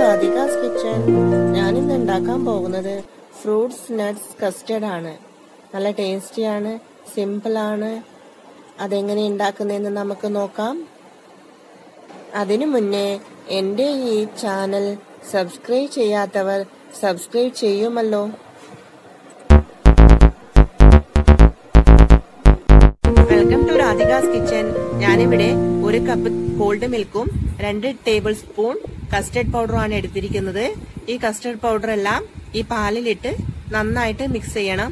Radhika's kitchen ഞാനിന്ന് ഉണ്ടാക്കാൻ പോകുന്നത് ഫ്രൂട്ട്സ് നട്ട്സ് കസ്റ്റർഡ് ആണ് നല്ല ടേസ്റ്റിയാണ് സിമ്പിളാണ് അതെങ്ങനെ ഉണ്ടാക്കുന്നതെന്ന് നമുക്ക് നോക്കാം അതിനു മുന്നേ എൻ്റെ ഈ ചാനൽ സബ്സ്ക്രൈബ് ചെയ്യാത്തവർ സബ്സ്ക്രൈബ് ചെയ്യുമല്ലോ വെൽക്കം ടു രാധികാസ് കിച്ചൻ ഞാനിവിടെ ഒരു കപ്പ് കോൾഡ് മിൽക്കും രണ്ട് ടേബിൾ സ്പൂൺ കസ്റ്റർഡ് പൗഡറുമാണ് എടുത്തിരിക്കുന്നത് ഈ കസ്റ്റർഡ് പൗഡർ എല്ലാം ഈ പാലിലിട്ട് നന്നായിട്ട് മിക്സ് ചെയ്യണം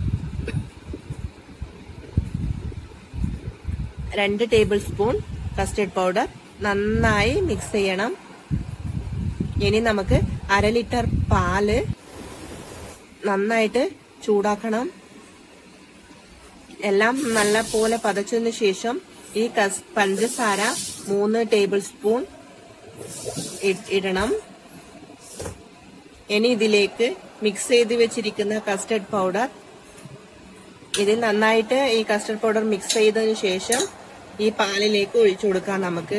രണ്ട് ടേബിൾ സ്പൂൺ കസ്റ്റർഡ് പൗഡർ നന്നായി മിക്സ് ചെയ്യണം ഇനി നമുക്ക് അര ലിറ്റർ പാല് നന്നായിട്ട് ചൂടാക്കണം എല്ലാം നല്ല പോലെ പതച്ചതിന് ശേഷം ഈ കസ് പഞ്ചസാര മൂന്ന് ടേബിൾ സ്പൂൺ ഇടണം ഇനി ഇതിലേക്ക് മിക്സ് ചെയ്ത് വെച്ചിരിക്കുന്ന കസ്റ്റർഡ് പൗഡർ ഇതിൽ നന്നായിട്ട് ഈ കസ്റ്റർഡ് പൗഡർ മിക്സ് ചെയ്തതിന് ശേഷം ഈ പാലിലേക്ക് ഒഴിച്ചു കൊടുക്കാം നമുക്ക്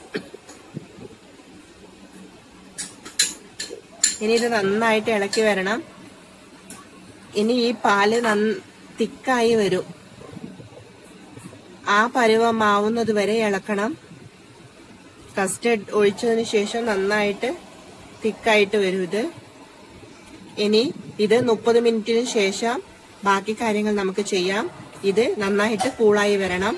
ഇനി ഇത് നന്നായിട്ട് ഇളക്കി വരണം ഇനി ഈ പാല് തിക്കായി വരും ആ പരുവമാവുന്നത് വരെ ഇളക്കണം കസ്റ്റർഡ് ഒഴിച്ചതിന് ശേഷം നന്നായിട്ട് തിക്കായിട്ട് വരും ഇത് ഇനി ഇത് മുപ്പത് മിനിറ്റിന് ശേഷം ബാക്കി കാര്യങ്ങൾ നമുക്ക് ചെയ്യാം ഇത് നന്നായിട്ട് കൂളായി വരണം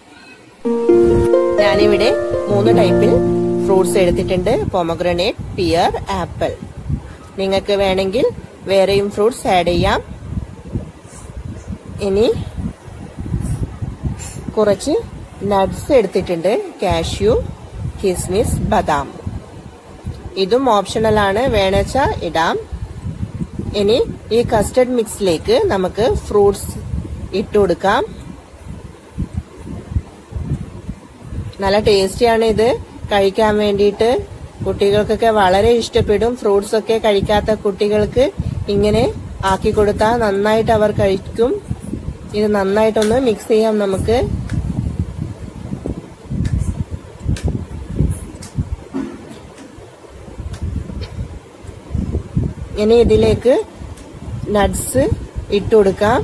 ഞാനിവിടെ മൂന്ന് ടൈപ്പിൽ ഫ്രൂട്ട്സ് എടുത്തിട്ടുണ്ട് പൊമഗ്രനേറ്റ് പിയർ ആപ്പിൾ നിങ്ങൾക്ക് വേണമെങ്കിൽ വേറെയും ഫ്രൂട്ട്സ് ആഡ് ചെയ്യാം ഇനി കുറച്ച് നട്ട്സ് എടുത്തിട്ടുണ്ട് കാഷ്യൂ കിസ്മിസ് ബദാം ഇതും ഓപ്ഷണൽ ആണ് വേണച്ച ഇടാം ഇനി ഈ കസ്റ്റർഡ് മിക്സിലേക്ക് നമുക്ക് ഫ്രൂട്ട്സ് ഇട്ട് കൊടുക്കാം നല്ല ടേസ്റ്റിയാണ് ഇത് കഴിക്കാൻ വേണ്ടിയിട്ട് കുട്ടികൾക്കൊക്കെ വളരെ ഇഷ്ടപ്പെടും ഫ്രൂട്ട്സ് ഒക്കെ കഴിക്കാത്ത കുട്ടികൾക്ക് ഇങ്ങനെ ആക്കി കൊടുത്താൽ നന്നായിട്ട് അവർ കഴിക്കും ഇത് നന്നായിട്ടൊന്ന് മിക്സ് ചെയ്യാം നമുക്ക് ഇനി ഇതിലേക്ക് നട്ട്സ് ഇട്ട് കൊടുക്കാം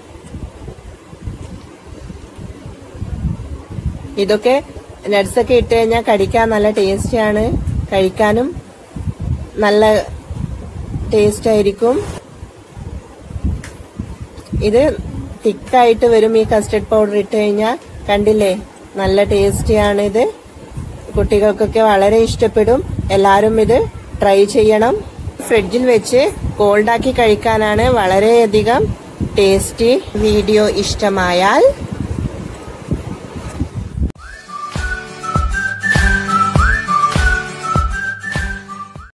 ഇതൊക്കെ നട്ട്സ് ഒക്കെ ഇട്ട് കഴിഞ്ഞാൽ കഴിക്കാൻ നല്ല ടേസ്റ്റിയാണ് കഴിക്കാനും നല്ല ടേസ്റ്റ് ആയിരിക്കും ഇത് തിക്കായിട്ട് വരും ഈ കസ്റ്റർഡ് പൗഡർ ഇട്ട് കഴിഞ്ഞാൽ കണ്ടില്ലേ നല്ല ടേസ്റ്റിയാണ് ഇത് കുട്ടികൾക്കൊക്കെ വളരെ ഇഷ്ടപ്പെടും എല്ലാവരും ഇത് ട്രൈ ചെയ്യണം ഫ്രിഡ്ജിൽ വെച്ച് കോൾഡാക്കി കഴിക്കാനാണ് വളരെയധികം ടേസ്റ്റി വീഡിയോ ഇഷ്ടമായാൽ